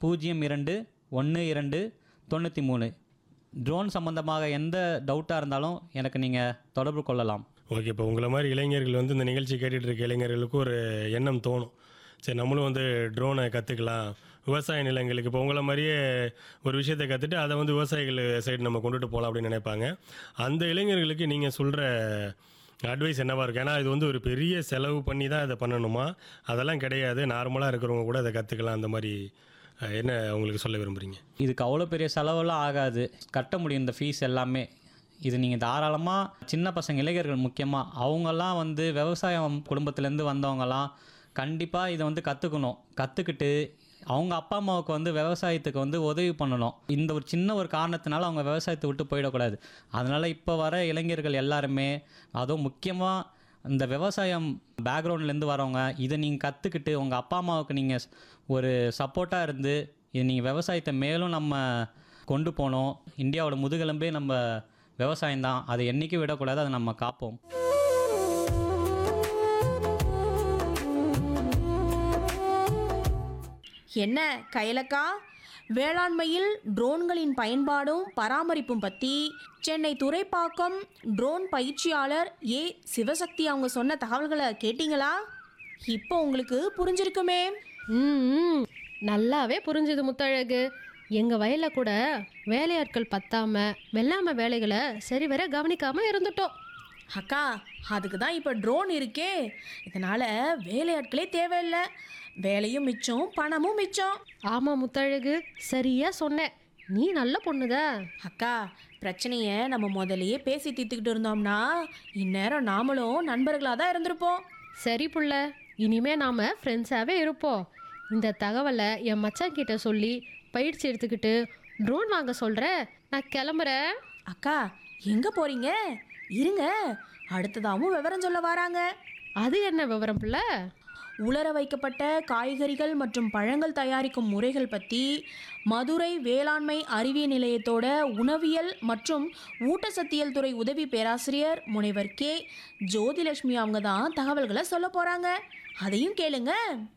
பூஜ்ஜியம் இரண்டு ஒன்று இரண்டு தொண்ணூற்றி மூணு ட்ரோன் சம்மந்தமாக எந்த டவுட்டாக இருந்தாலும் எனக்கு நீங்கள் தொடர்பு கொள்ளலாம் ஓகே இப்போ உங்களை மாதிரி இளைஞர்கள் வந்து இந்த நிகழ்ச்சி கேட்டுட்டு இருக்க இளைஞர்களுக்கு ஒரு எண்ணம் தோணும் சரி நம்மளும் வந்து ட்ரோனை கற்றுக்கலாம் விவசாய நிலங்களுக்கு இப்போ உங்களை மாதிரியே ஒரு விஷயத்தை கற்றுட்டு அதை வந்து விவசாயிகள் சைடு நம்ம கொண்டுட்டு போகலாம் அப்படின்னு நினைப்பாங்க அந்த இளைஞர்களுக்கு நீங்கள் சொல்கிற அட்வைஸ் என்னவா இருக்கும் ஏன்னா இது வந்து ஒரு பெரிய செலவு பண்ணி தான் இதை பண்ணணுமா அதெல்லாம் கிடையாது நார்மலாக இருக்கிறவங்க கூட அதை கற்றுக்கலாம் அந்த மாதிரி அஹ், என்ன உங்களுக்கு சொல்ல விரும்புகிறீங்க இதுக்கு அவ்வளோ பெரிய செலவெல்லாம் ஆகாது கட்ட முடியும் இந்த ஃபீஸ் எல்லாமே இது நீங்கள் தாராளமாக சின்ன பசங்க இளைஞர்கள் முக்கியமாக அவங்கெல்லாம் வந்து விவசாயம் குடும்பத்துலேருந்து வந்தவங்கலாம் கண்டிப்பாக இதை வந்து கற்றுக்கணும் கற்றுக்கிட்டு அவங்க அப்பா அம்மாவுக்கு வந்து விவசாயத்துக்கு வந்து உதவி பண்ணணும் இந்த ஒரு சின்ன ஒரு காரணத்தினால அவங்க விவசாயத்தை விட்டு போயிடக்கூடாது அதனால் இப்போ வர இளைஞர்கள் எல்லாருமே அதுவும் முக்கியமாக இந்த விவசாயம் பேக்ரவுண்ட்லேருந்து வரவங்க இதை நீங்கள் கற்றுக்கிட்டு உங்கள் அப்பா அம்மாவுக்கு நீங்கள் ஒரு சப்போர்ட்டாக இருந்து இது நீங்கள் விவசாயத்தை மேலும் நம்ம கொண்டு போனோம் இந்தியாவோட முதுகெலும்பே நம்ம விவசாயம் தான் அதை என்றைக்கும் விடக்கூடாது அதை நம்ம காப்போம் என்ன கையலக்கா வேளாண்மையில் ட்ரோன்களின் பயன்பாடும் பராமரிப்பும் பற்றி சென்னை துறைப்பாக்கம் ட்ரோன் பயிற்சியாளர் ஏ சிவசக்தி அவங்க சொன்ன தகவல்களை கேட்டிங்களா இப்போ உங்களுக்கு புரிஞ்சிருக்குமே ம் ம். நல்லாவே புரிஞ்சுது முத்தழகு எங்க வயல்ல கூட வேலையாட்கள் பத்தாம வெள்ளாம வேலைகளை சரிவர கவனிக்காம இருந்துட்டோம் அக்கா அதுக்கு தான் இப்போ ட்ரோன் இருக்கே இதனால் வேலையாட்களே தேவையில்லை வேலையும் மிச்சம் பணமும் மிச்சம் ஆமா முத்தழகு சரியா சொன்ன நீ நல்ல பொண்ணுதா அக்கா பிரச்சனையை நம்ம முதல்லயே பேசி தீர்த்துக்கிட்டு இருந்தோம்னா இந்நேரம் நாமளும் நண்பர்களாக தான் இருந்திருப்போம் சரி புள்ள இனிமே நாம ஃப்ரெண்ட்ஸாவே இருப்போம் இந்த தகவலை என் மச்சான் கிட்ட சொல்லி பயிற்சி எடுத்துக்கிட்டு ட்ரோன் வாங்க சொல்ற நான் கிளம்புறேன் அக்கா எங்கே போறீங்க இருங்க அடுத்ததாகவும் விவரம் சொல்ல வராங்க அது என்ன விவரம் புள்ள உலர வைக்கப்பட்ட காய்கறிகள் மற்றும் பழங்கள் தயாரிக்கும் முறைகள் பற்றி மதுரை வேளாண்மை அறிவியல் நிலையத்தோட உணவியல் மற்றும் ஊட்டச்சத்தியல் துறை உதவி பேராசிரியர் முனைவர் கே ஜோதிலட்சுமி அவங்க தான் தகவல்களை சொல்ல போகிறாங்க அதையும் கேளுங்க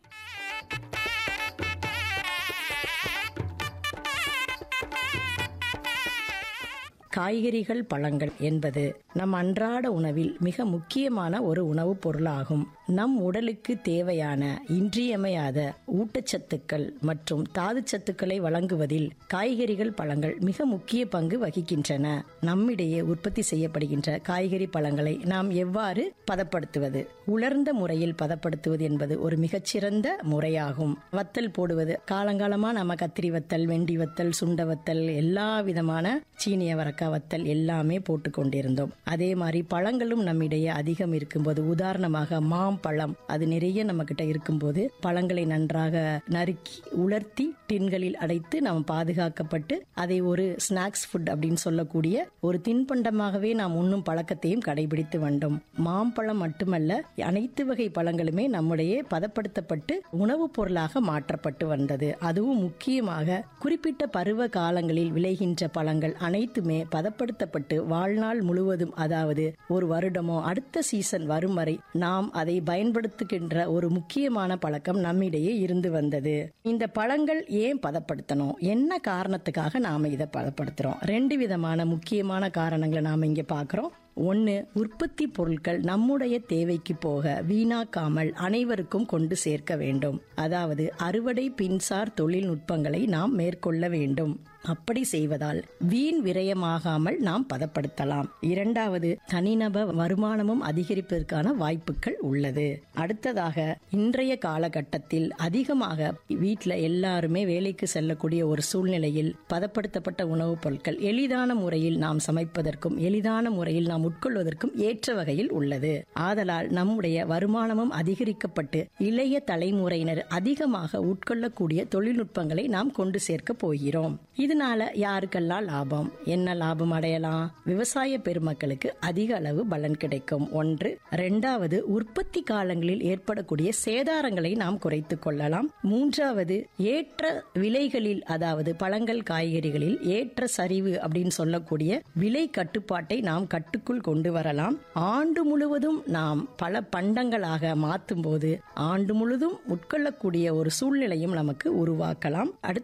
காய்கறிகள் பழங்கள் என்பது நம் அன்றாட உணவில் மிக முக்கியமான ஒரு உணவுப் பொருளாகும் நம் உடலுக்கு தேவையான இன்றியமையாத ஊட்டச்சத்துக்கள் மற்றும் தாதுச்சத்துக்களை வழங்குவதில் காய்கறிகள் பழங்கள் மிக முக்கிய பங்கு வகிக்கின்றன நம்மிடையே உற்பத்தி செய்யப்படுகின்ற காய்கறி பழங்களை நாம் எவ்வாறு பதப்படுத்துவது உலர்ந்த முறையில் பதப்படுத்துவது என்பது ஒரு மிகச்சிறந்த முறையாகும் வத்தல் போடுவது காலங்காலமா நம்ம கத்திரி வத்தல் வெண்டி வத்தல் சுண்ட வத்தல் எல்லா விதமான சீனிய வரக்காய் வத்தல் எல்லாமே போட்டு கொண்டிருந்தோம் அதே மாதிரி பழங்களும் நம்மிடையே அதிகம் இருக்கும்போது உதாரணமாக மாம்பழம் அது நிறைய நம்ம கிட்ட இருக்கும்போது பழங்களை நன்றாக நறுக்கி உலர்த்தி டின்களில் அடைத்து நாம் பாதுகாக்கப்பட்டு அதை ஒரு ஸ்நாக்ஸ் ஃபுட் அப்படின்னு சொல்லக்கூடிய ஒரு தின்பண்டமாகவே நாம் உண்ணும் பழக்கத்தையும் கடைபிடித்து வந்தோம் மாம்பழம் மட்டுமல்ல அனைத்து வகை பழங்களுமே நம்முடைய பதப்படுத்தப்பட்டு உணவுப் பொருளாக மாற்றப்பட்டு வந்தது அதுவும் முக்கியமாக குறிப்பிட்ட பருவ காலங்களில் விளைகின்ற பழங்கள் அனைத்துமே பதப்படுத்தப்பட்டு வாழ்நாள் முழுவதும் அதாவது ஒரு வருடமோ அடுத்த சீசன் வரும் வரை நாம் அதை பயன்படுத்துகின்ற ஒரு முக்கியமான பழக்கம் நம்மிடையே இருந்து வந்தது இந்த பழங்கள் ஏன் பதப்படுத்தணும் என்ன காரணத்துக்காக நாம இதை பதப்படுத்துறோம் ரெண்டு விதமான முக்கியமான காரணங்களை நாம இங்க பாக்குறோம் ஒன்று உற்பத்தி பொருட்கள் நம்முடைய தேவைக்கு போக வீணாக்காமல் அனைவருக்கும் கொண்டு சேர்க்க வேண்டும் அதாவது அறுவடை பின்சார் தொழில்நுட்பங்களை நாம் மேற்கொள்ள வேண்டும் அப்படி செய்வதால் வீண் விரயமாகாமல் நாம் பதப்படுத்தலாம் இரண்டாவது தனிநபர் வருமானமும் அதிகரிப்பதற்கான வாய்ப்புகள் உள்ளது அடுத்ததாக இன்றைய காலகட்டத்தில் அதிகமாக வீட்டில் எல்லாருமே வேலைக்கு செல்லக்கூடிய ஒரு சூழ்நிலையில் பதப்படுத்தப்பட்ட உணவுப் பொருட்கள் எளிதான முறையில் நாம் சமைப்பதற்கும் எளிதான முறையில் நாம் உட்கொள்வதற்கும் ஏற்ற வகையில் உள்ளது ஆதலால் நம்முடைய வருமானமும் அதிகரிக்கப்பட்டு இளைய தலைமுறையினர் அதிகமாக உட்கொள்ளக்கூடிய தொழில்நுட்பங்களை நாம் கொண்டு சேர்க்க போகிறோம் இதனால யாருக்கெல்லாம் லாபம் என்ன லாபம் அடையலாம் விவசாய பெருமக்களுக்கு அதிக அளவு பலன் கிடைக்கும் ஒன்று இரண்டாவது உற்பத்தி காலங்களில் ஏற்படக்கூடிய சேதாரங்களை நாம் குறைத்துக் கொள்ளலாம் மூன்றாவது ஏற்ற விலைகளில் அதாவது பழங்கள் காய்கறிகளில் ஏற்ற சரிவு அப்படின்னு சொல்லக்கூடிய விலை கட்டுப்பாட்டை நாம் கட்டுக்குள் கொண்டு வரலாம் ஆண்டு முழுவதும் நாம் பல பண்டங்களாக மாற்றும் போது ஆண்டு முழுதும் உட்கொள்ளக்கூடிய ஒரு சூழ்நிலையும் நமக்கு உருவாக்கலாம் அடுத்து